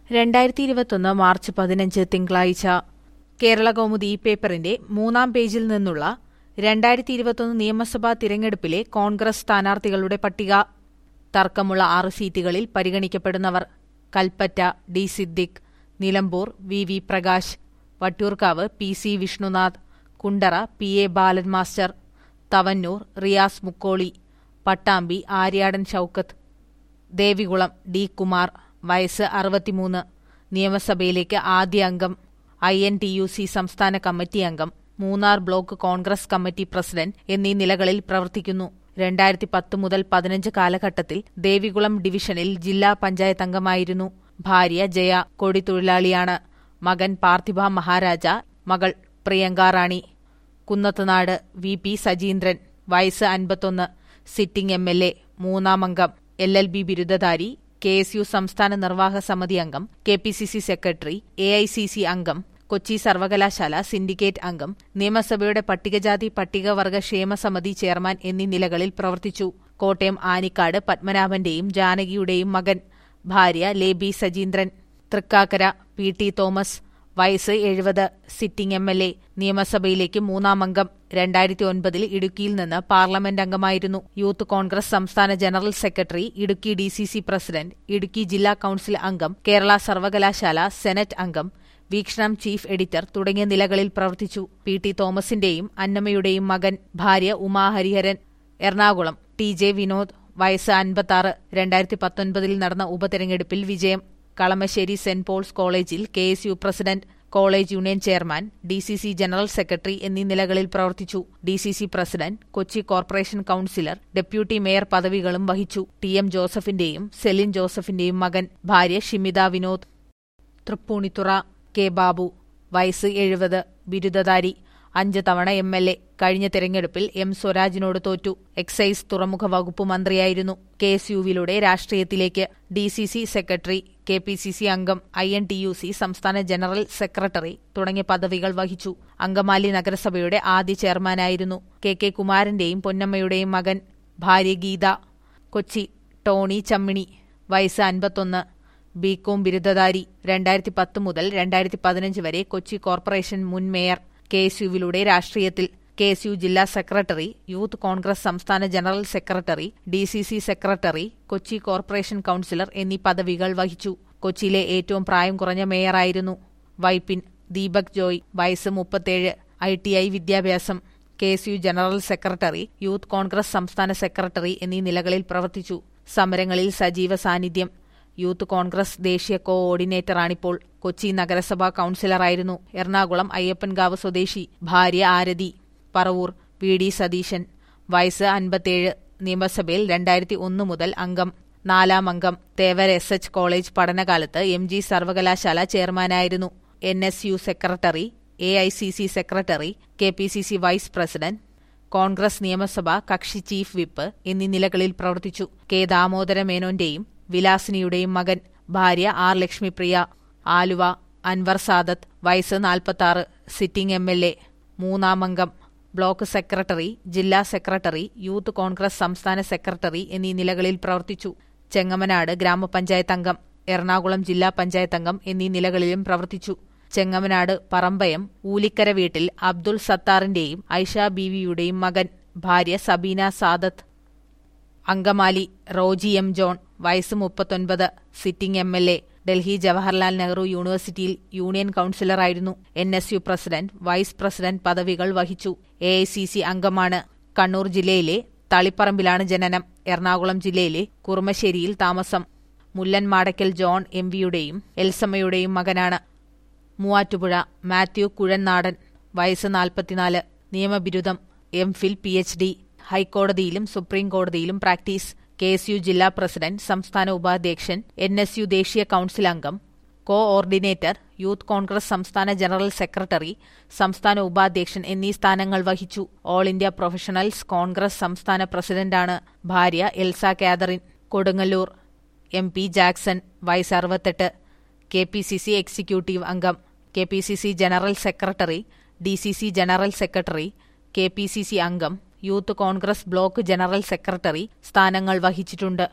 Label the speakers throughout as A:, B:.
A: രണ്ടായിരത്തി ഇരുപത്തൊന്ന് മാർച്ച് പതിനഞ്ച് തിങ്കളാഴ്ച കേരള കൗമുദി ഈ പേപ്പറിന്റെ മൂന്നാം പേജിൽ നിന്നുള്ള രണ്ടായിരത്തി ഇരുപത്തൊന്ന് നിയമസഭാ തിരഞ്ഞെടുപ്പിലെ കോൺഗ്രസ് സ്ഥാനാർത്ഥികളുടെ പട്ടിക തർക്കമുള്ള ആറ് സീറ്റുകളിൽ പരിഗണിക്കപ്പെടുന്നവർ Kalpetta D Siddique Nilambur V V Prakash Vattiyoorkavu P C Vishnunath Kundara P A Balan master Thavanur Riyas Mukkoli Pattambi Aryadan Shoukath Devikulam D Kumar വയസ്സ് അറുപത്തിമൂന്ന് നിയമസഭയിലേക്ക് ആദ്യ അംഗം I N T U C സംസ്ഥാന കമ്മിറ്റി അംഗം Munnar block Congress committee president എന്നീ നിലകളിൽ പ്രവർത്തിക്കുന്നു രണ്ടായിരത്തി പത്ത് മുതൽ പതിനഞ്ച് കാലഘട്ടത്തിൽ ദേവികുളം ഡിവിഷനിൽ ജില്ലാ പഞ്ചായത്ത് അംഗമായിരുന്നു ഭാര്യ ജയ കൊടിത്തൊഴിലാളിയാണ് മകൻ പാർത്ഥിബ മഹാരാജ മകൾ പ്രിയങ്ക റാണി കുന്നത്തുനാട് വി പി സജീന്ദ്രൻ വയസ്സ് അൻപത്തൊന്ന് സിറ്റിംഗ് എം എൽ എ മൂന്നാം അംഗം എൽ എൽ ബി ബിരുദധാരി കെ എസ് യു സംസ്ഥാന നിർവാഹക സമിതി അംഗം K P C C secretary A I C C അംഗം കൊച്ചി സർവകലാശാല സിൻഡിക്കേറ്റ് അംഗം നിയമസഭയുടെ പട്ടികജാതി പട്ടികവർഗ ക്ഷേമ സമിതി ചെയർമാൻ എന്നീ നിലകളിൽ പ്രവർത്തിച്ചു കോട്ടയം ആനിക്കാട് പത്മനാഭന്റെയും ജാനകിയുടെയും മകൻ ഭാര്യ ലേബി സജീന്ദ്രൻ തൃക്കാക്കര പി ടി തോമസ് വയസ്സ് എഴുപത് സിറ്റിംഗ് എം എൽ എ നിയമസഭയിലേക്ക് മൂന്നാം അംഗം രണ്ടായിരത്തി ഒൻപതിൽ ഇടുക്കിയിൽ നിന്ന് പാർലമെന്റ് അംഗമായിരുന്നു യൂത്ത് കോൺഗ്രസ് സംസ്ഥാന general secretary Idukki D C C president Idukki ജില്ലാ കൌൺസിൽ അംഗം കേരള സർവകലാശാല സെനറ്റ് അംഗം വീക്ഷണം ചീഫ് എഡിറ്റർ തുടങ്ങിയ നിലകളിൽ പ്രവർത്തിച്ചു പി ടി തോമസിന്റെയും അന്നമ്മയുടെയും മകൻ ഭാര്യ ഉമാ ഹരിഹരൻ എറണാകുളം ടി ജെ വിനോദ് വയസ്സ് അൻപത്തി രണ്ടായിരത്തി പത്തൊൻപതിൽ നടന്ന ഉപതെരഞ്ഞെടുപ്പിൽ വിജയം കളമശ്ശേരി സെന്റ് പോൾസ് കോളേജിൽ K S U president college union chairman D C C general secretary എന്നീ നിലകളിൽ പ്രവർത്തിച്ചു D C C president Kochi corporation councillor deputy mayor പദവികളും വഹിച്ചു ടി എം ജോസഫിന്റെയും സെലിൻ ജോസഫിന്റെയും മകൻ ഭാര്യ ഷിമിത വിനോദ് തൃപ്പൂണിത്തുറ കെ ബാബു വയസ്സ് എഴുപത് ബിരുദധാരി അഞ്ച് തവണ എം എൽ എ കഴിഞ്ഞ തെരഞ്ഞെടുപ്പിൽ എം സ്വരാജിനോട് തോറ്റു എക്സൈസ് തുറമുഖ വകുപ്പ് മന്ത്രിയായിരുന്നു കെ എസ് യുവിലൂടെ രാഷ്ട്രീയത്തിലേക്ക് D C C secretary K P C C അംഗം I N T U C സംസ്ഥാന ജനറൽ സെക്രട്ടറി തുടങ്ങിയ പദവികൾ വഹിച്ചു അങ്കമാലി നഗരസഭയുടെ ആദ്യ ചെയർമാനായിരുന്നു കെ കെ കുമാരന്റെയും പൊന്നമ്മയുടെയും മകൻ ഭാര്യ ഗീത കൊച്ചി ടോണി ചമ്മിണി വയസ്സ് അൻപത്തൊന്ന് ബികോം ബിരുദധാരി രണ്ടായിരത്തി പത്ത് മുതൽ രണ്ടായിരത്തി പതിനഞ്ച് വരെ കൊച്ചി കോർപ്പറേഷൻ മുൻ മേയർ കെ എസ് യുവിലൂടെ രാഷ്ട്രീയത്തിൽ കെ എസ് യു ജില്ലാ സെക്രട്ടറി യൂത്ത് കോൺഗ്രസ് സംസ്ഥാന general secretary D C C secretary Kochi corporation councillor എന്നീ പദവികൾ വഹിച്ചു കൊച്ചിയിലെ ഏറ്റവും പ്രായം കുറഞ്ഞ മേയറായിരുന്നു വൈപ്പിൻ ദീപക് ജോയ് വയസ്സ് മുപ്പത്തേഴ് ഐ ടി ഐ വിദ്യാഭ്യാസം K S U general secretary youth Congress സംസ്ഥാന സെക്രട്ടറി എന്നീ നിലകളിൽ പ്രവർത്തിച്ചു സമരങ്ങളിൽ സജീവ സാന്നിധ്യം യൂത്ത് കോൺഗ്രസ് ദേശീയ കോഓർഡിനേറ്ററാണിപ്പോൾ കൊച്ചി നഗരസഭാ കൌൺസിലറായിരുന്നു എറണാകുളം അയ്യപ്പൻകാവ് സ്വദേശി ഭാര്യ ആരതി പറവൂർ വി ഡി സതീശൻ വയസ്സ് അൻപത്തേഴ് നിയമസഭയിൽ രണ്ടായിരത്തി ഒന്ന് മുതൽ അംഗം നാലാം അംഗം തേവര എസ് എച്ച് കോളേജ് പഠനകാലത്ത് എം ജി സർവകലാശാല ചെയർമാനായിരുന്നു N S U secretary A I C C secretary K P C C vice president Congress നിയമസഭ കക്ഷി ചീഫ് വിപ്പ് എന്നീ നിലകളിൽ പ്രവർത്തിച്ചു കെ ദാമോദര മേനോന്റെയും വിലാസിനിയുടെയും മകൻ ഭാര്യ ആർ ലക്ഷ്മിപ്രിയ ആലുവ അൻവർ സാദത്ത് വയസ്സ് നാൽപ്പത്തി സിറ്റിംഗ് എം എൽ എ മൂന്നാം അംഗം ബ്ലോക്ക് സെക്രട്ടറി ജില്ലാ സെക്രട്ടറി യൂത്ത് കോൺഗ്രസ് സംസ്ഥാന സെക്രട്ടറി എന്നീ നിലകളിൽ പ്രവർത്തിച്ചു ചെങ്ങമനാട് ഗ്രാമപഞ്ചായത്ത് അംഗം എറണാകുളം ജില്ലാ പഞ്ചായത്ത് അംഗം എന്നീ നിലകളിലും പ്രവർത്തിച്ചു ചെങ്ങമനാട് പറമ്പയം ഊലിക്കര വീട്ടിൽ അബ്ദുൾ സത്താറിന്റെയും ഐഷ ബീവിയുടെയും മകൻ ഭാര്യ സബീന സാദത്ത് അങ്കമാലി റോജി എം ജോൺ വയസ്സ് മുപ്പത്തൊൻപത് sitting M L A Delhi Jawaharlal Nehru യൂണിവേഴ്സിറ്റിയിൽ യൂണിയൻ കൌൺസിലറായിരുന്നു N S U president vice president പദവികൾ വഹിച്ചു എ ഐ സി സി അംഗമാണ് കണ്ണൂർ ജില്ലയിലെ തളിപ്പറമ്പിലാണ് ജനനം എറണാകുളം ജില്ലയിലെ കുറുമശ്ശേരിയിൽ താമസം മുല്ലൻ മാടക്കൽ ജോൺ എം വിയുടെയും എൽസമ്മയുടെയും മകനാണ് മൂവാറ്റുപുഴ മാത്യു കുഴൻനാടൻ വയസ്സ് നാൽപ്പത്തിനാല് നിയമബിരുദം M Phil P H D ഹൈക്കോടതിയിലും സുപ്രീം കോടതിയിലും പ്രാക്ടീസ് കെ എസ് യു ജില്ലാ പ്രസിഡന്റ് സംസ്ഥാന ഉപാധ്യക്ഷൻ എൻ എസ് യു ദേശീയ കൌൺസിൽ അംഗം കോ ഓർഡിനേറ്റർ യൂത്ത് കോൺഗ്രസ് സംസ്ഥാന ജനറൽ സെക്രട്ടറി സംസ്ഥാന ഉപാധ്യക്ഷൻ എന്നീ സ്ഥാനങ്ങൾ വഹിച്ചു ഓൾ ഇന്ത്യ പ്രൊഫഷണൽസ് കോൺഗ്രസ് സംസ്ഥാന പ്രസിഡന്റാണ് ഭാര്യ എൽസ കാതറിൻ കൊടുങ്ങല്ലൂർ എം പി ജാക്സൺ വയസ്സ് അറുപത്തെട്ട് K P C C executive അംഗം K P C C general secretary D C C general secretary K P C C അംഗം youth Congress block general secretary സ്ഥാനങ്ങൾ വഹിച്ചിട്ടുണ്ട്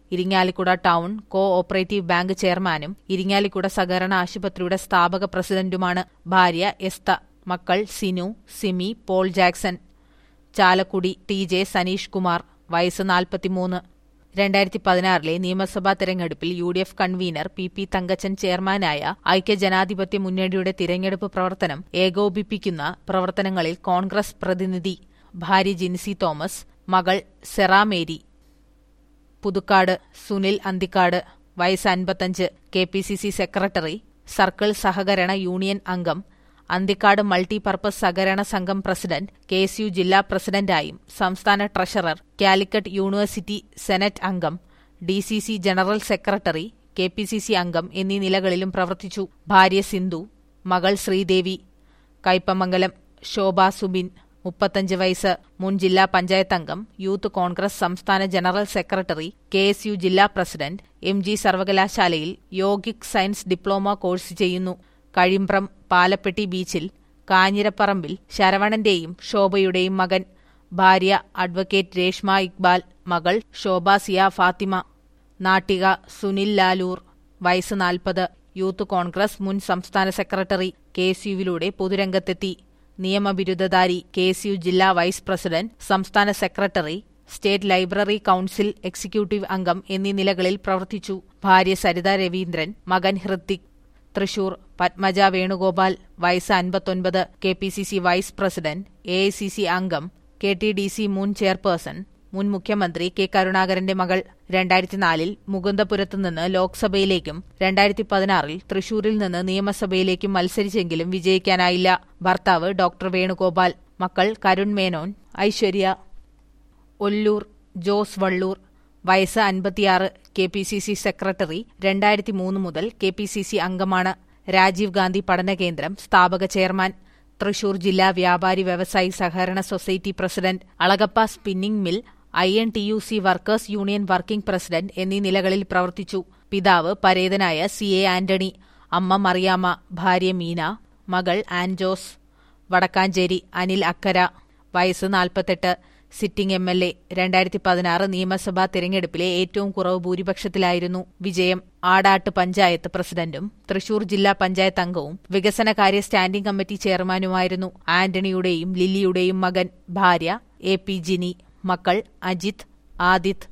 A: Irinjalakuda town cooperative bank ചെയർമാനും ഇരിങ്ങാലിക്കുട സഹകരണ ആശുപത്രിയുടെ സ്ഥാപക പ്രസിഡന്റുമാണ് ഭാര്യ എസ്ത മക്കൾ സിനു സിമി പോൾ ജാക്സൺ ചാലക്കുടി ടി ജെ സനീഷ് കുമാർ വയസ്സ് നാൽപ്പത്തിമൂന്ന് രണ്ടായിരത്തി പതിനാറിലെ നിയമസഭാ തെരഞ്ഞെടുപ്പിൽ U D F convener P P Thankachan ചെയർമാനായ ഐക്യജനാധിപത്യ മുന്നണിയുടെ തിരഞ്ഞെടുപ്പ് പ്രവർത്തനം ഏകോപിപ്പിക്കുന്ന പ്രവർത്തനങ്ങളിൽ കോൺഗ്രസ് പ്രതിനിധി ഭാര്യ ജിൻസി തോമസ് മകൾ സെറാമേരി പുതുക്കാട് സുനിൽ അന്തിക്കാട് വയസ്സ് അൻപത്തഞ്ച് K P C C secretary circle സഹകരണ യൂണിയൻ അംഗം അന്തിക്കാട് മൾട്ടിപർപ്പസ് സഹകരണ സംഘം പ്രസിഡന്റ് കെ എസ് യു ജില്ലാ പ്രസിഡന്റായും സംസ്ഥാന ട്രഷറർ കാലിക്കറ്റ് യൂണിവേഴ്സിറ്റി സെനറ്റ് അംഗം D C C general secretary K P C C അംഗം എന്നീ നിലകളിലും പ്രവർത്തിച്ചു ഭാര്യ സിന്ധു മകൾ ശ്രീദേവി കയ്പമംഗലം ശോഭ സുബിൻ മുപ്പത്തഞ്ച് വയസ്സ് മുൻ ജില്ലാ പഞ്ചായത്ത് അംഗം യൂത്ത് കോൺഗ്രസ് സംസ്ഥാന general secretary K S U ജില്ലാ പ്രസിഡന്റ് എം ജി സർവകലാശാലയിൽ യോഗിക് സയൻസ് ഡിപ്ലോമ കോഴ്സ് ചെയ്യുന്നു കഴിമ്പ്രം പാലപ്പെട്ടി ബീച്ചിൽ കാഞ്ഞിരപ്പറമ്പിൽ ശരവണന്റെയും ശോഭയുടെയും മകൻ ഭാര്യ അഡ്വക്കേറ്റ് രേഷ്മ ഇക്ബാൽ മകൾ ശോഭ സിയ ഫാത്തിമ നാട്ടിക സുനിൽ ലാലൂർ വയസ്സ് നാൽപ്പത് യൂത്ത് കോൺഗ്രസ് മുൻ സംസ്ഥാന സെക്രട്ടറി കെ എസ് യുവിലൂടെ പൊതുരംഗത്തെത്തി നിയമബിരുദധാരി കെ എസ് യു ജില്ലാ വൈസ് പ്രസിഡന്റ് സംസ്ഥാന secretary state library council executive അംഗം എന്നീ നിലകളിൽ പ്രവർത്തിച്ചു ഭാര്യ സരിത രവീന്ദ്രൻ മകൻ ഹൃത്തിക് തൃശൂർ പത്മജ വേണുഗോപാൽ വയസ്സ് അൻപത്തൊൻപത് K P C C vice president A I C C അംഗം കെ ടി ഡി സി മുൻ ചെയർപേഴ്സൺ മുൻ മുഖ്യമന്ത്രി കെ കരുണാകരന്റെ മകൾ രണ്ടായിരത്തിനാലിൽ മുകുന്ദപുരത്ത് നിന്ന് ലോക്സഭയിലേക്കും രണ്ടായിരത്തി പതിനാറിൽ തൃശൂരിൽ നിന്ന് നിയമസഭയിലേക്കും മത്സരിച്ചെങ്കിലും വിജയിക്കാനായില്ല ഭർത്താവ് ഡോക്ടർ വേണുഗോപാൽ മക്കൾ കരുൺ മേനോൻ ഐശ്വര്യ ഒല്ലൂർ ജോസ് വള്ളൂർ വയസ്സ് അൻപത്തിയാറ് K P C C secretary രണ്ടായിരത്തി മൂന്ന് മുതൽ കെ പി സി സി അംഗമാണ് രാജീവ് ഗാന്ധി പഠന കേന്ദ്രം സ്ഥാപക ചെയർമാൻ തൃശൂർ ജില്ലാ വ്യാപാരി വ്യവസായി സഹകരണ society president Alagappa spinning mill I N T U C workers union working president എന്നീ നിലകളിൽ പ്രവർത്തിച്ചു പിതാവ് പരേതനായ സി എ ആന്റണി അമ്മ മറിയാമ്മ ഭാര്യ മീന മകൾ ആൻജോസ് വടക്കാഞ്ചേരി അനിൽ അക്കര വയസ്സ് നാൽപ്പത്തെട്ട് സിറ്റിംഗ് എം എൽ എ രണ്ടായിരത്തി പതിനാറ് നിയമസഭാ തെരഞ്ഞെടുപ്പിലെ ഏറ്റവും കുറവ് ഭൂരിപക്ഷത്തിലായിരുന്നു വിജയം ആടാട്ട് പഞ്ചായത്ത് പ്രസിഡന്റും തൃശൂർ ജില്ലാ പഞ്ചായത്ത് അംഗവും വികസനകാര്യ സ്റ്റാൻഡിംഗ് കമ്മിറ്റി ചെയർമാനുമായിരുന്നു ആന്റണിയുടെയും ലില്ലിയുടെയും മകൻ ഭാര്യ എ പി ജിനി മക്കൾ അജിത് ആദിത്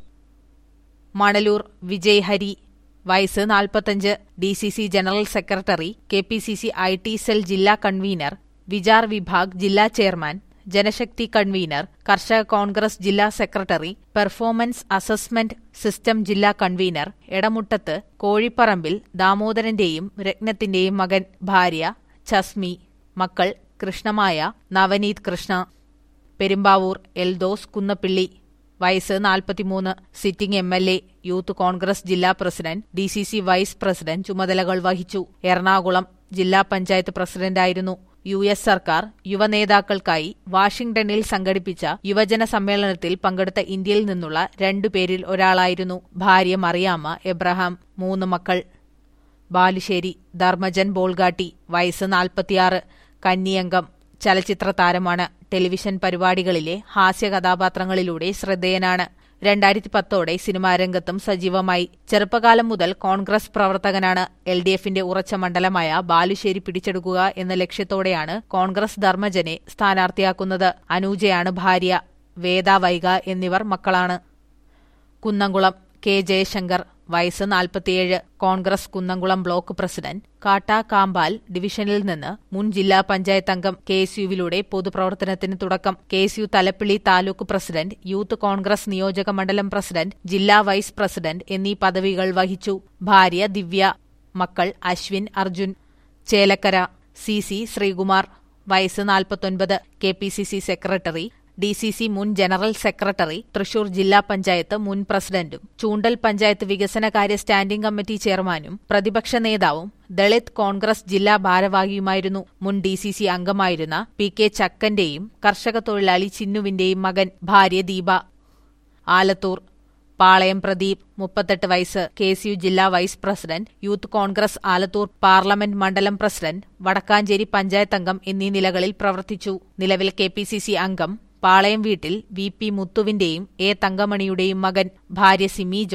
A: മണലൂർ വിജയ് ഹരി വയസ്സ് നാൽപ്പത്തഞ്ച് D C C general secretary K P C C I T cell ജില്ലാ കൺവീനർ വിചാർ വിഭാഗ് ജില്ലാ ചെയർമാൻ ജനശക്തി കൺവീനർ കർഷക കോൺഗ്രസ് ജില്ലാ സെക്രട്ടറി പെർഫോമൻസ് അസസ്മെന്റ് സിസ്റ്റം ജില്ലാ കൺവീനർ എടമുട്ടത്ത് കോഴിപ്പറമ്പിൽ ദാമോദരന്റെയും രത്നത്തിന്റെയും മകൻ ഭാര്യ ചസ്മി മക്കൾ കൃഷ്ണമായ നവനീത് കൃഷ്ണ പെരുമ്പാവൂർ എൽദോസ് കുന്നപ്പിള്ളി വയസ്സ് നാൽപ്പത്തിമൂന്ന് sitting M L A youth Congress ജില്ലാ president D C C vice president ചുമതലകൾ വഹിച്ചു എറണാകുളം ജില്ലാ പഞ്ചായത്ത് പ്രസിഡന്റായിരുന്നു യു എസ് സർക്കാർ യുവനേതാക്കൾക്കായി വാഷിംഗ്ടണിൽ സംഘടിപ്പിച്ച യുവജന സമ്മേളനത്തിൽ പങ്കെടുത്ത ഇന്ത്യയിൽ നിന്നുള്ള രണ്ടുപേരിൽ ഒരാളായിരുന്നു ഭാര്യ മറിയാമ്മ എബ്രഹാം മൂന്ന് മക്കൾ ബാലുശ്ശേരി ധർമ്മജൻ ബോൾഗാട്ടി വയസ്സ് നാൽപ്പത്തിയാറ് കന്നിയംഗം ചലച്ചിത്ര താരമാണ് ടെലിവിഷൻ പരിപാടികളിലെ ഹാസ്യ കഥാപാത്രങ്ങളിലൂടെ ശ്രദ്ധേയനാണ് രണ്ടായിരത്തി പത്തോടെ സിനിമാരംഗത്തും സജീവമായി ചെറുപ്പകാലം മുതൽ കോൺഗ്രസ് പ്രവർത്തകനാണ് എൽ ഡി എഫിന്റെ ഉറച്ച മണ്ഡലമായ ബാലുശ്ശേരി പിടിച്ചെടുക്കുക എന്ന ലക്ഷ്യത്തോടെയാണ് കോൺഗ്രസ് ധർമ്മജനെ സ്ഥാനാർത്ഥിയാക്കുന്നത് അനൂജയാണ് ഭാര്യ വേദ വൈഗ എന്നിവർ മക്കളാണ് കുന്നംകുളം കെ ജയശങ്കർ വയസ്സ് നാൽപ്പത്തിയേഴ് കോൺഗ്രസ് കുന്നംകുളം ബ്ലോക്ക് പ്രസിഡന്റ് കാട്ടാ കാമ്പാൽ ഡിവിഷനിൽ നിന്ന് മുൻ ജില്ലാ പഞ്ചായത്ത് അംഗം കെ എസ് യുവിലൂടെ പൊതുപ്രവർത്തനത്തിന് തുടക്കം K S U Thalappilly taluk president youth Congress നിയോജക മണ്ഡലം പ്രസിഡന്റ് ജില്ലാ വൈസ് പ്രസിഡന്റ് എന്നീ പദവികൾ വഹിച്ചു ഭാര്യ ദിവ്യ മക്കൾ അശ്വിൻ അർജുൻ ചേലക്കര സി സി ശ്രീകുമാർ വയസ്സ് നാൽപ്പത്തൊൻപത് K P C C secretary D C C മുൻ ജനറൽ സെക്രട്ടറി തൃശൂർ ജില്ലാ പഞ്ചായത്ത് മുൻ പ്രസിഡന്റും ചൂണ്ടൽ പഞ്ചായത്ത് വികസനകാര്യ സ്റ്റാൻഡിംഗ് കമ്മിറ്റി ചെയർമാനും പ്രതിപക്ഷ നേതാവും ദളിത് കോൺഗ്രസ് ജില്ലാ ഭാരവാഹിയുമായിരുന്നു മുൻ ഡി സി സി അംഗമായിരുന്ന പി കെ ചക്കന്റെയും കർഷക തൊഴിലാളി ചിന്നുവിന്റെയും മകൻ ഭാര്യ ദീപ ആലത്തൂർ പാളയം പ്രദീപ് മുപ്പത്തെട്ട് വയസ്സ് കെ എസ് യു ജില്ലാ vice president youth Congress Alathur parliament മണ്ഡലം പ്രസിഡന്റ് വടക്കാഞ്ചേരി പഞ്ചായത്ത് അംഗം എന്നീ നിലകളിൽ പ്രവർത്തിച്ചു നിലവിൽ കെ പി സി സി അംഗം പാളയം വീട്ടിൽ വി പി മുത്തുവിന്റെയും എ തങ്കമണിയുടെയും മകൻ ഭാര്യ സിമി ജോർജ്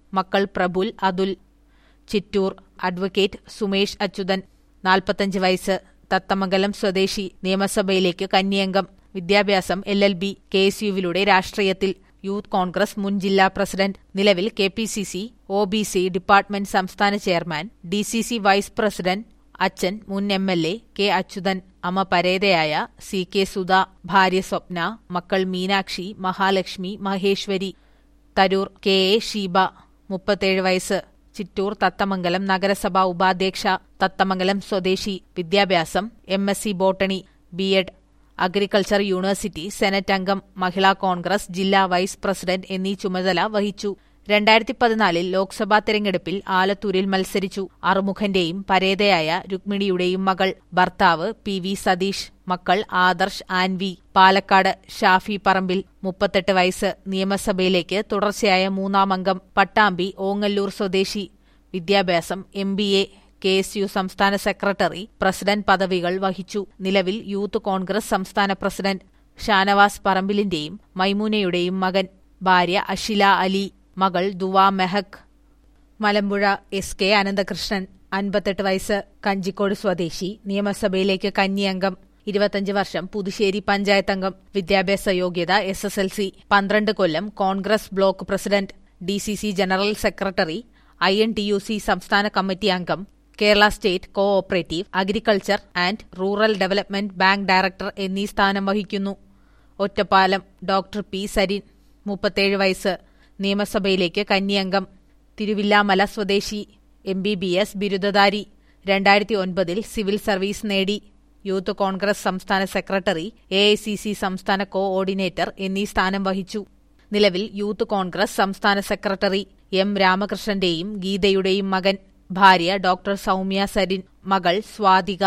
A: മക്കൾ പ്രബുൽ അതുൽ ചിറ്റൂർ അഡ്വക്കേറ്റ് സുമേഷ് അച്യുതൻ നാൽപ്പത്തഞ്ച് വയസ്സ് തത്തമംഗലം സ്വദേശി നിയമസഭയിലേക്ക് കന്യംഗം വിദ്യാഭ്യാസം L L B K S യുവിലൂടെ രാഷ്ട്രീയത്തിൽ യൂത്ത് കോൺഗ്രസ് മുൻ ജില്ലാ പ്രസിഡന്റ് നിലവിൽ K P C C O B C department സംസ്ഥാന chairman D C C vice president അച്ഛൻ മുൻ M L A K Achuthan അമ്മ പരേതയായ സി കെ സുധ ഭാര്യ സ്വപ്ന മക്കൾ മീനാക്ഷി മഹാലക്ഷ്മി മഹേശ്വരി തരൂർ കെ എ ഷീബ മുപ്പത്തേഴ് വയസ്സ് ചിറ്റൂർ തത്തമംഗലം നഗരസഭാ ഉപാധ്യക്ഷ തത്തമംഗലം സ്വദേശി വിദ്യാഭ്യാസം M S C botany B Ed agriculture university senate അംഗം മഹിളാ കോൺഗ്രസ് ജില്ലാ വൈസ് പ്രസിഡന്റ് എന്നീ ചുമതല വഹിച്ചു രണ്ടായിരത്തി പതിനാലിൽ ലോക്സഭാ തെരഞ്ഞെടുപ്പിൽ ആലത്തൂരിൽ മത്സരിച്ചു അറുമുഖന്റെയും പരേതയായ രുക്മിണിയുടെയും മകൾ ഭർത്താവ് പി വി സതീഷ് മക്കൾ ആദർശ് ആൻവി പാലക്കാട് ഷാഫി പറമ്പിൽ മുപ്പത്തെട്ട് വയസ്സ് നിയമസഭയിലേക്ക് തുടർച്ചയായ മൂന്നാം അംഗം പട്ടാമ്പി ഓങ്ങല്ലൂർ സ്വദേശി വിദ്യാഭ്യാസം M B A K S U സംസ്ഥാന സെക്രട്ടറി പ്രസിഡന്റ് പദവികൾ വഹിച്ചു നിലവിൽ യൂത്ത് കോൺഗ്രസ് സംസ്ഥാന പ്രസിഡന്റ് ഷാനവാസ് പറമ്പിലിന്റെയും മൈമൂനയുടെയും മകൻ ഭാര്യ അഷില അലി മകൾ ദുവാ മെഹക് മലമ്പുഴ എസ് കെ അനന്തകൃഷ്ണൻ അൻപത്തെട്ട് വയസ്സ് കഞ്ചിക്കോട് സ്വദേശി നിയമസഭയിലേക്ക് കന്നിയംഗം ഇരുപത്തഞ്ച് വർഷം പുതുശ്ശേരി പഞ്ചായത്ത് അംഗം വിദ്യാഭ്യാസ യോഗ്യത എസ് എസ് എൽ സി പന്ത്രണ്ട് കൊല്ലം Congress block president D C C general secretary I N T U C സംസ്ഥാന കമ്മിറ്റി അംഗം Kerala state cooperative agriculture and rural development bank director എന്നീ സ്ഥാനം വഹിക്കുന്നു ഒറ്റപ്പാലം ഡോക്ടർ പി സരിൻ മുപ്പത്തേഴ് വയസ്സ് നിയമസഭയിലേക്ക് കന്നിയംഗം തിരുവില്ലാമല സ്വദേശി എം ബി ബി എസ് ബിരുദധാരി രണ്ടായിരത്തി ഒൻപതിൽ സിവിൽ സർവീസ് നേടി യൂത്ത് കോൺഗ്രസ് സംസ്ഥാന secretary A I C C സംസ്ഥാന കോ ഓർഡിനേറ്റർ എന്നീ സ്ഥാനം വഹിച്ചു നിലവിൽ യൂത്ത് കോൺഗ്രസ് സംസ്ഥാന സെക്രട്ടറി എം രാമകൃഷ്ണന്റെയും ഗീതയുടെയും മകൻ ഭാര്യ ഡോക്ടർ സൗമ്യ സരിൻ മകൾ സ്വാതിക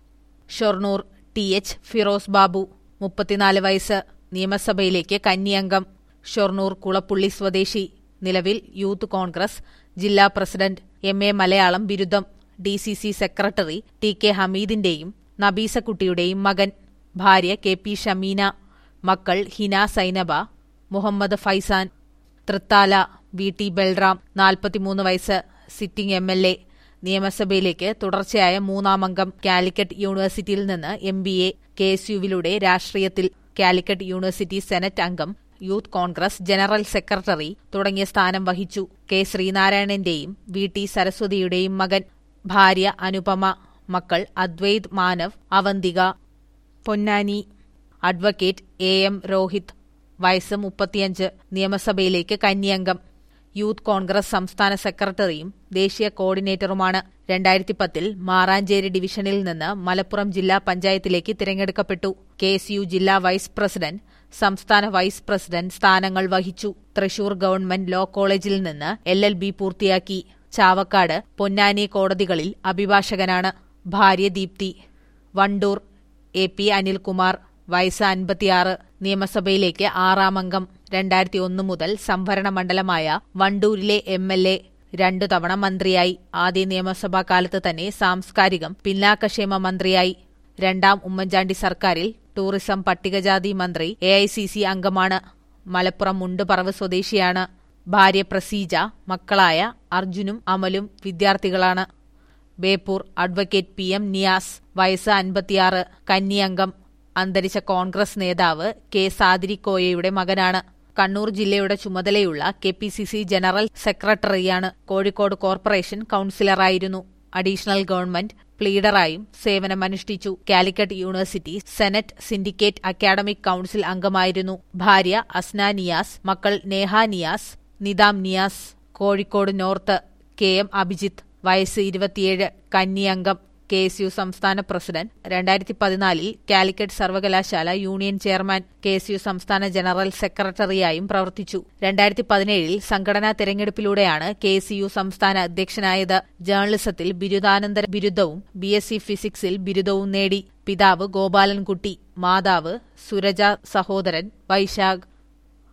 A: ഷൊർണൂർ ടി എച്ച് ഫിറോസ് ബാബു മുപ്പത്തിനാല് വയസ്സ് നിയമസഭയിലേക്ക് കന്നിയംഗം ഷൊർണൂർ കുളപ്പുള്ളി സ്വദേശി നിലവിൽ യൂത്ത് കോൺഗ്രസ് ജില്ലാ പ്രസിഡന്റ് എം എ മലയാളം ബിരുദം D C C secretary T K ഹമീദിന്റെയും നബീസക്കുട്ടിയുടെയും മകൻ ഭാര്യ കെ പി ഷമീന മക്കൾ ഹിന സൈനബ മുഹമ്മദ് ഫൈസാൻ തൃത്താല വി ടി ബൽറാം നാൽപ്പത്തിമൂന്ന് വയസ്സ് സിറ്റിംഗ് എം എൽ എ നിയമസഭയിലേക്ക് തുടർച്ചയായ മൂന്നാം അംഗം കാലിക്കറ്റ് യൂണിവേഴ്സിറ്റിയിൽ നിന്ന് M B A K S യുവിലൂടെ രാഷ്ട്രീയത്തിൽ കാലിക്കറ്റ് യൂണിവേഴ്സിറ്റി സെനറ്റ് അംഗം യൂത്ത് കോൺഗ്രസ് ജനറൽ സെക്രട്ടറി തുടങ്ങിയ സ്ഥാനം വഹിച്ചു കെ ശ്രീനാരായണന്റെയും വി ടി സരസ്വതിയുടെയും മകൻ ഭാര്യ അനുപമ മക്കൾ Advaith Manav Avanthika Ponnani advocate A M Rohith വയസ്സ് മുപ്പത്തിയഞ്ച് നിയമസഭയിലേക്ക് കന്യംഗം യൂത്ത് കോൺഗ്രസ് സംസ്ഥാന സെക്രട്ടറിയും ദേശീയ കോർഡിനേറ്ററുമാണ് രണ്ടായിരത്തി പത്തിൽ മാറാഞ്ചേരി ഡിവിഷനിൽ നിന്ന് മലപ്പുറം ജില്ലാ പഞ്ചായത്തിലേക്ക് തിരഞ്ഞെടുക്കപ്പെട്ടു കെ എസ് യു ജില്ലാ വൈസ് പ്രസിഡന്റ് സംസ്ഥാന വൈസ് പ്രസിഡന്റ് സ്ഥാനങ്ങൾ വഹിച്ചു തൃശൂർ ഗവൺമെന്റ് ലോ കോളേജിൽ നിന്ന് എൽ എൽ ബി പൂർത്തിയാക്കി ചാവക്കാട് പൊന്നാനി കോടതികളിൽ അഭിഭാഷകനാണ് ഭാര്യ ദീപ്തി വണ്ടൂർ എ പി അനിൽകുമാർ വയസ്സ് അൻപത്തിയാറ് നിയമസഭയിലേക്ക് ആറാം അംഗം രണ്ടായിരത്തി ഒന്ന് മുതൽ സംവരണ മണ്ഡലമായ വണ്ടൂരിലെ എം എൽ എ രണ്ടു തവണ മന്ത്രിയായി ആദ്യ നിയമസഭാ കാലത്ത് തന്നെ സാംസ്കാരികം പിന്നാക്കക്ഷേമ മന്ത്രിയായി രണ്ടാം ഉമ്മൻചാണ്ടി സർക്കാരിൽ ടൂറിസം പട്ടികജാതി മന്ത്രി എ ഐ സി സി അംഗമാണ് മലപ്പുറം മുണ്ടുപറവ് സ്വദേശിയാണ് ഭാര്യ പ്രസീജ മക്കളായ അർജുനും അമലും വിദ്യാർത്ഥികളാണ് Beypore advocate P M Niyas വയസ്സ് അൻപത്തിയാറ് കന്നിയംഗം അന്തരിച്ച കോൺഗ്രസ് നേതാവ് കെ സാദിരിക്കോയയുടെ മകനാണ് കണ്ണൂർ ജില്ലയുടെ ചുമതലയുള്ള K P C C general സെക്രട്ടറിയാണ് കോഴിക്കോട് കോർപ്പറേഷൻ കൌൺസിലറായിരുന്നു അഡീഷണൽ ഗവൺമെന്റ് പ്ലീഡറായും സേവനമനുഷ്ഠിച്ചു Calicut university senate syndicate academic council അംഗമായിരുന്നു ഭാര്യ അസ്ന നിയാസ് മക്കൾ Neha Niyas Nidam Niyas Kozhikode north K M Abhijith വയസ്സ് ഇരുപത്തിയേഴ് കന്നി അംഗം കെ എസ് യു സംസ്ഥാന പ്രസിഡന്റ് രണ്ടായിരത്തി പതിനാലിൽ കാലിക്കറ്റ് സർവകലാശാല union chairman K S U സംസ്ഥാന ജനറൽ സെക്രട്ടറിയായും പ്രവർത്തിച്ചു രണ്ടായിരത്തി പതിനേഴിൽ സംഘടനാ തെരഞ്ഞെടുപ്പിലൂടെയാണ് കെ എസ് യു സംസ്ഥാന അധ്യക്ഷനായത് ജേർണലിസത്തിൽ ബിരുദാനന്തര ബിരുദവും ബി എസ് സി ഫിസിക്സിൽ ബിരുദവും നേടി പിതാവ് ഗോപാലൻകുട്ടി മാതാവ് സുരജ സഹോദരൻ വൈശാഖ്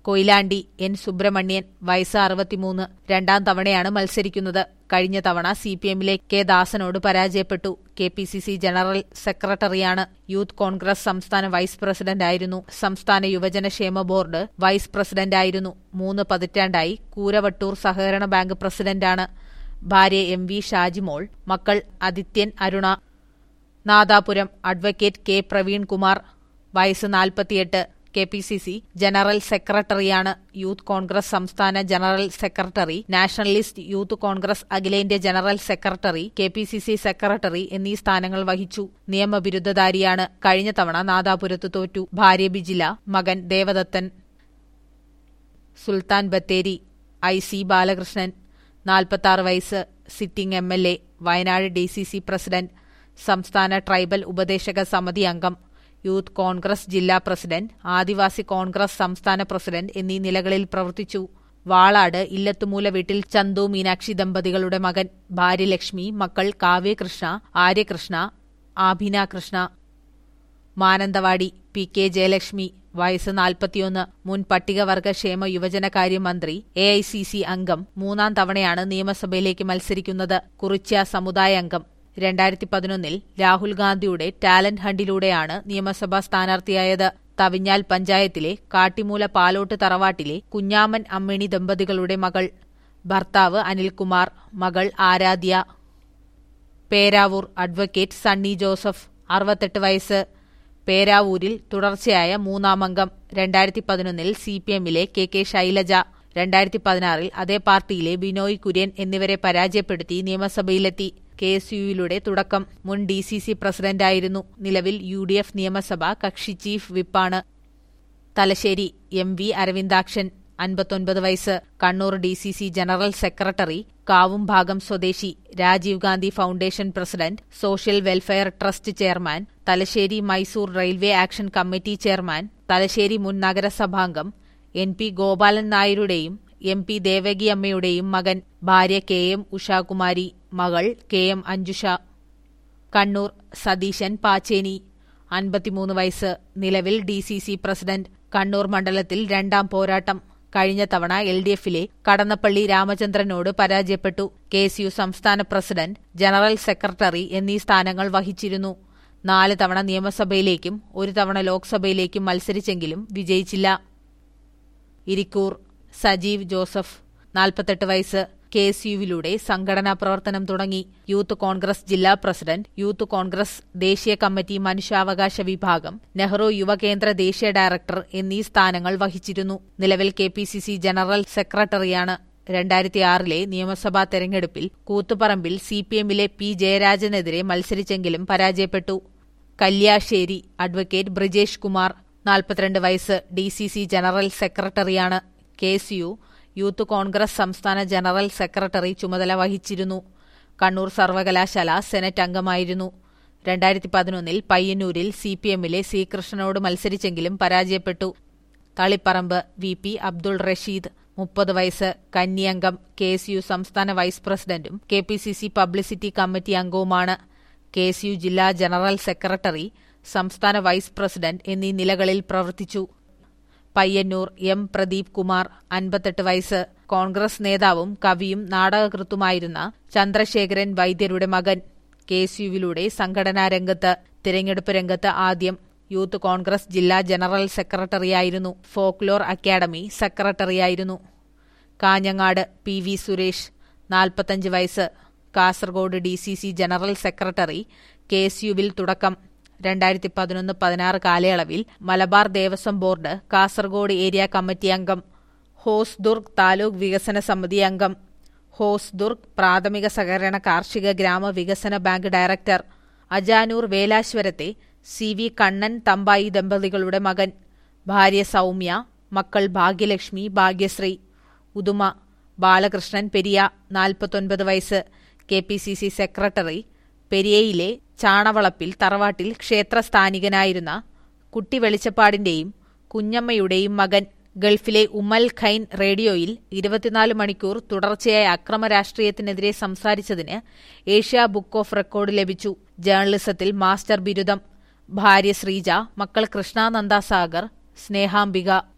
A: കൊയിലാണ്ടി എൻ സുബ്രഹ്മണ്യൻ വയസ്സ് അറുപത്തിമൂന്ന് രണ്ടാം തവണയാണ് മത്സരിക്കുന്നത് കഴിഞ്ഞ തവണ സി പി എമ്മിലെ കെ ദാസനോട് പരാജയപ്പെട്ടു K P C C general സെക്രട്ടറിയാണ് യൂത്ത് കോൺഗ്രസ് സംസ്ഥാന വൈസ് പ്രസിഡന്റായിരുന്നു സംസ്ഥാന യുവജനക്ഷേമ ബോർഡ് വൈസ് പ്രസിഡന്റായിരുന്നു മൂന്ന് പതിറ്റാണ്ടായി കൂരവട്ടൂർ സഹകരണ ബാങ്ക് പ്രസിഡന്റാണ് ഭാര്യ എം വി ഷാജിമോൾ മക്കൾ ആദിത്യൻ അരുണ നാദാപുരം അഡ്വക്കേറ്റ് കെ പ്രവീൺകുമാർ വയസ്സ് നാൽപ്പത്തിയെട്ട് K P C C general സെക്രട്ടറിയാണ് യൂത്ത് കോൺഗ്രസ് സംസ്ഥാന general secretary nationalist youth Congress അഖിലേന്ത്യാ general secretary K P C C secretary എന്നീ സ്ഥാനങ്ങൾ വഹിച്ചു നിയമബിരുദധാരിയാണ് കഴിഞ്ഞ തവണ നാദാപുരത്ത് തോറ്റു ഭാര്യ ബിജില മകൻ ദേവദത്തൻ സുൽത്താൻ ബത്തേരി ഐ സി ബാലകൃഷ്ണൻ നാൽപ്പത്തി വയസ്സ് sitting M L A Wayanad D C C president സംസ്ഥാന ട്രൈബൽ ഉപദേശക സമിതി അംഗം യൂത്ത് കോൺഗ്രസ് ജില്ലാ പ്രസിഡന്റ് ആദിവാസി കോൺഗ്രസ് സംസ്ഥാന പ്രസിഡന്റ് എന്നീ നിലകളിൽ പ്രവർത്തിച്ചു വാളാട് ഇല്ലത്തുമൂല വീട്ടിൽ ചന്തു മീനാക്ഷി ദമ്പതികളുടെ മകൻ ഭാര്യ ലക്ഷ്മി മക്കൾ കാവ്യകൃഷ്ണ ആര്യകൃഷ്ണ ആഭിന കൃഷ്ണ മാനന്തവാടി പി കെ ജയലക്ഷ്മി വയസ്സ് നാൽപ്പത്തിയൊന്ന് മുൻ പട്ടികവർഗ ക്ഷേമ യുവജനകാര്യ മന്ത്രി എ ഐ സി സി അംഗം മൂന്നാം തവണയാണ് നിയമസഭയിലേക്ക് മത്സരിക്കുന്നത് കുറിച്യ സമുദായ അംഗം രണ്ടായിരത്തി പതിനൊന്നിൽ രാഹുൽ ഗാന്ധിയുടെ ടാലന്റ് ഹണ്ടിലൂടെയാണ് നിയമസഭാ സ്ഥാനാർത്ഥിയായത് തവിഞ്ഞാൽ പഞ്ചായത്തിലെ കാട്ടിമൂല പാലോട്ട് തറവാട്ടിലെ കുഞ്ഞാമൻ അമ്മിണി ദമ്പതികളുടെ മകൾ ഭർത്താവ് അനിൽകുമാർ മകൾ ആരാധ്യ പേരാവൂർ അഡ്വക്കേറ്റ് സണ്ണി ജോസഫ് അറുപത്തെട്ട് വയസ്സ് പേരാവൂരിൽ തുടർച്ചയായ മൂന്നാമംഗം രണ്ടായിരത്തി പതിനൊന്നിൽ സി പി എമ്മിലെ കെ കെ ശൈലജ രണ്ടായിരത്തി പതിനാറിൽ അതേ പാർട്ടിയിലെ ബിനോയ് കുര്യൻ എന്നിവരെ പരാജയപ്പെടുത്തി നിയമസഭയിലെത്തി കെ എസ് യുയിലൂടെ തുടക്കം മുൻ ഡി സി സി പ്രസിഡന്റായിരുന്നു നിലവിൽ യു ഡി എഫ് നിയമസഭ കക്ഷി ചീഫ് വിപ്പാണ് തലശ്ശേരി എം വി അരവിന്ദാക്ഷൻ അൻപത്തൊൻപത് വയസ്സ് Kannur D C C general secretary Kavumbhagam സ്വദേശി Rajiv Gandhi foundation president social welfare trust chairman Thalassery Mysore railway action committee chairman Thalassery മുൻ നഗരസഭാംഗം എൻ പി ഗോപാലൻ നായരുടെയും എം പി ദേവകിയമ്മയുടെയും മകൻ ഭാര്യ കെ എം ഉഷാകുമാരി മകൾ കെ എം അഞ്ജുഷ കണ്ണൂർ സതീശൻ പാച്ചേനി അൻപത്തിമൂന്ന് വയസ്സ് നിലവിൽ D C C president Kannur മണ്ഡലത്തിൽ രണ്ടാം പോരാട്ടം കഴിഞ്ഞ തവണ എൽ ഡി എഫിലെ കടന്നപ്പള്ളി രാമചന്ദ്രനോട് പരാജയപ്പെട്ടു കെ എസ് യു സംസ്ഥാന പ്രസിഡന്റ് ജനറൽ സെക്രട്ടറി എന്നീ സ്ഥാനങ്ങൾ വഹിച്ചിരുന്നു നാല് തവണ നിയമസഭയിലേക്കും ഒരു തവണ ലോക്സഭയിലേക്കും മത്സരിച്ചെങ്കിലും വിജയിച്ചില്ല ഇരിക്കൂർ സജീവ് ജോസഫ് നാൽപ്പത്തെട്ട് വയസ്സ് കെ എസ് യുവിലൂടെ സംഘടനാ പ്രവർത്തനം തുടങ്ങി യൂത്ത് കോൺഗ്രസ് ജില്ലാ പ്രസിഡന്റ് യൂത്ത് കോൺഗ്രസ് ദേശീയ കമ്മിറ്റി മനുഷ്യാവകാശ വിഭാഗം നെഹ്റു യുവകേന്ദ്ര ദേശീയ ഡയറക്ടർ എന്നീ സ്ഥാനങ്ങൾ വഹിച്ചിരുന്നു നിലവിൽ K P C C general സെക്രട്ടറിയാണ് രണ്ടായിരത്തി ആറിലെ നിയമസഭാ തെരഞ്ഞെടുപ്പിൽ കൂത്തുപറമ്പിൽ സി പി എമ്മിലെ പി ജയരാജനെതിരെ മത്സരിച്ചെങ്കിലും പരാജയപ്പെട്ടു കല്യാശ്ശേരി അഡ്വക്കേറ്റ് ബ്രിജേഷ് കുമാർ നാൽപ്പത്തിരണ്ട് വയസ്സ് ഡി സി സി ജനറൽ സെക്രട്ടറിയാണ് K S U youth Congress സംസ്ഥാന ജനറൽ സെക്രട്ടറി ചുമതല വഹിച്ചിരുന്നു കണ്ണൂർ സർവകലാശാല സെനറ്റ് അംഗമായിരുന്നു രണ്ടായിരത്തി പതിനൊന്നിൽ പയ്യന്നൂരിൽ സി പി എമ്മിലെ സി കൃഷ്ണനോട് മത്സരിച്ചെങ്കിലും പരാജയപ്പെട്ടു തളിപ്പറമ്പ് വി പി അബ്ദുൾ റഷീദ് മുപ്പത് വയസ്സ് കന്നിയംഗം കെ എസ് യു സംസ്ഥാന വൈസ് പ്രസിഡന്റും K P C C publicity committee അംഗവുമാണ് കെ എസ് യു ജില്ലാ ജനറൽ സെക്രട്ടറി സംസ്ഥാന വൈസ് പ്രസിഡന്റ് എന്നീ നിലകളിൽ പ്രവർത്തിച്ചു പയ്യന്നൂർ എം പ്രദീപ് കുമാർ അൻപത്തെട്ട് വയസ്സ് കോൺഗ്രസ് നേതാവും കവിയും നാടകകൃത്തുമായിരുന്ന ചന്ദ്രശേഖരൻ വൈദ്യരുടെ മകൻ കെ എസ് യുവിലൂടെ സംഘടനാ രംഗത്ത് തിരഞ്ഞെടുപ്പ് രംഗത്ത് ആദ്യം യൂത്ത് കോൺഗ്രസ് ജില്ലാ ജനറൽ സെക്രട്ടറിയായിരുന്നു ഫോക്ലോർ അക്കാദമി സെക്രട്ടറിയായിരുന്നു കാഞ്ഞങ്ങാട് പി വി സുരേഷ് നാൽപ്പത്തഞ്ച് വയസ്സ് Kasaragod D C C general secretary K S യുവിൽ തുടക്കം രണ്ടായിരത്തി പതിനൊന്ന് പതിനാറ് കാലയളവിൽ Malabar Devaswom board Kasaragod area committee അംഗം ഹോസ്ദുർഗ് താലൂക്ക് വികസന സമിതി അംഗം ഹോസ്ദുർഗ് പ്രാഥമിക സഹകരണ കാർഷിക ഗ്രാമ വികസന ബാങ്ക് ഡയറക്ടർ അജാനൂർ വേലാശ്വരത്തെ സി വി കണ്ണൻ തമ്പായി ദമ്പതികളുടെ മകൻ ഭാര്യ സൗമ്യ മക്കൾ ഭാഗ്യലക്ഷ്മി ഭാഗ്യശ്രീ ഉദുമ ബാലകൃഷ്ണൻ പെരിയ നാൽപ്പത്തൊൻപത് വയസ്സ് K P C C secretary പെരിയയിലെ ചാണവളപ്പിൽ തറവാട്ടിൽ ക്ഷേത്രസ്ഥാനികനായിരുന്ന കുട്ടി വെളിച്ചപ്പാടിന്റെയും കുഞ്ഞമ്മയുടെയും മകൻ ഗൾഫിലെ ഉമൽ ഖൈൻ റേഡിയോയിൽ ഇരുപത്തിനാല് മണിക്കൂർ തുടർച്ചയായ അക്രമ രാഷ്ട്രീയത്തിനെതിരെ സംസാരിച്ചതിന് ഏഷ്യ ബുക്ക് ഓഫ് റെക്കോർഡ് ലഭിച്ചു ജേർണലിസത്തിൽ മാസ്റ്റർ ബിരുദം ഭാര്യ ശ്രീജ മക്കൾ കൃഷ്ണാനന്ദ സാഗർ സ്നേഹാംബിക